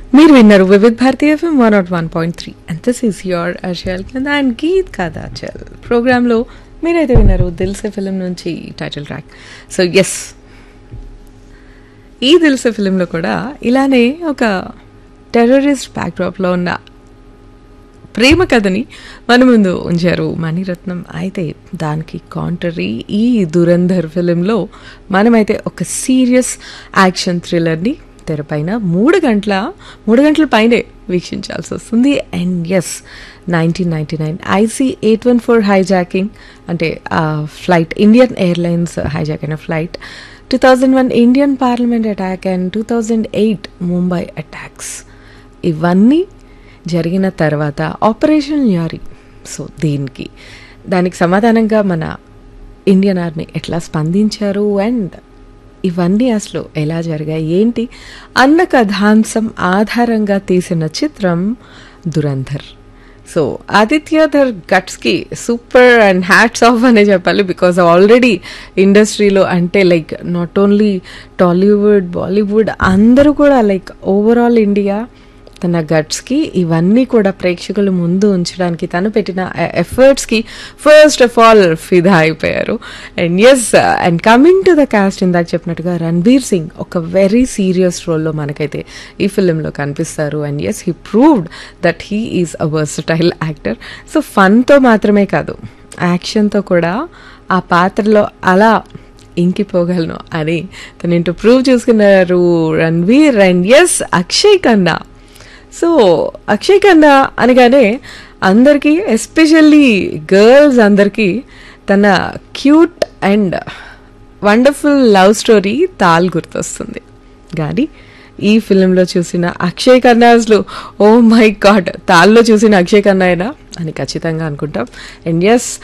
మీరు విన్నారు Vividh Bharati FM one naught one point three and this is your Arshal and Geet Kathachal ప్రోగ్రాంలో మీరైతే విన్నారు దిల్సే ఫిలిం నుంచి టైటిల్ ట్రాక్ సో ఎస్ ఈ దిల్సే ఫిలింలో కూడా ఇలానే ఒక టెర్రరిస్ట్ బ్యాక్డ్రాప్లో ఉన్న ప్రేమ కథని మన ముందు ఉంచారు మణిరత్నం అయితే దానికి కాంటరీ ఈ దురంధర్ ఫిలింలో మనమైతే ఒక సీరియస్ యాక్షన్ థ్రిల్లర్ని తెరపైన మూడు గంటల మూడు గంటల పైనే వీక్షించాల్సి వస్తుంది and yes nineteen ninety nine IC eight one four hijacking అంటే ఆ ఫ్లైట్ ఇండియన్ ఎయిర్లైన్స్ హైజాక్ అయిన flight two thousand one Indian parliament attack and two thousand eight Mumbai attacks ఇవన్నీ జరిగిన తర్వాత ఆపరేషన్ యారి సో దీనికి దానికి సమాధానంగా మన ఇండియన్ ఆర్మీ ఎట్లా స్పందించారు అండ్ ఇవన్నీ అసలు ఎలా జరిగాయి ఏంటి అన్న కథాంశం ఆధారంగా తీసిన చిత్రం దురంధర్ సో ఆదిత్యధర్ గట్స్కి సూపర్ అండ్ హ్యాట్స్ ఆఫ్ అనే చెప్పాలి బికాజ్ ఆల్రెడీ ఇండస్ట్రీలో అంటే like not only Tollywood Bollywood అందరూ కూడా లైక్ ఓవరాల్ ఇండియా తన గట్స్కి ఇవన్నీ కూడా ప్రేక్షకుల ముందు ఉంచడానికి తను పెట్టిన ఎఫర్ట్స్కి ఫస్ట్ ఆఫ్ ఆల్ ఫిదా అయిపోయారు and yes and coming to the cast ఇందాక చెప్పినట్టుగా రణ్బీర్ సింగ్ ఒక వెరీ సీరియస్ రోల్లో మనకైతే ఈ ఫిలింలో కనిపిస్తారు and yes he proved that he is a versatile actor so ఫన్తో మాత్రమే కాదు యాక్షన్తో కూడా ఆ పాత్రలో అలా ఇంకిపోగలను అని తనేంటో ప్రూవ్ చేసుకున్నారు Ranveer and yes Akshay Khanna so Akshay Khanna అనగానే అందరికీ ఎస్పెషల్లీ గర్ల్స్ అందరికీ తన cute and wonderful love story Taal గుర్తొస్తుంది కానీ ఈ ఫిలింలో చూసిన అక్షయ్ ఖన్నాస్లు ఓ మై గాడ్ తాల్లో చూసిన అక్షయ్ ఖన్నా అయినా అని ఖచ్చితంగా అనుకుంటాం అండ్ ఎస్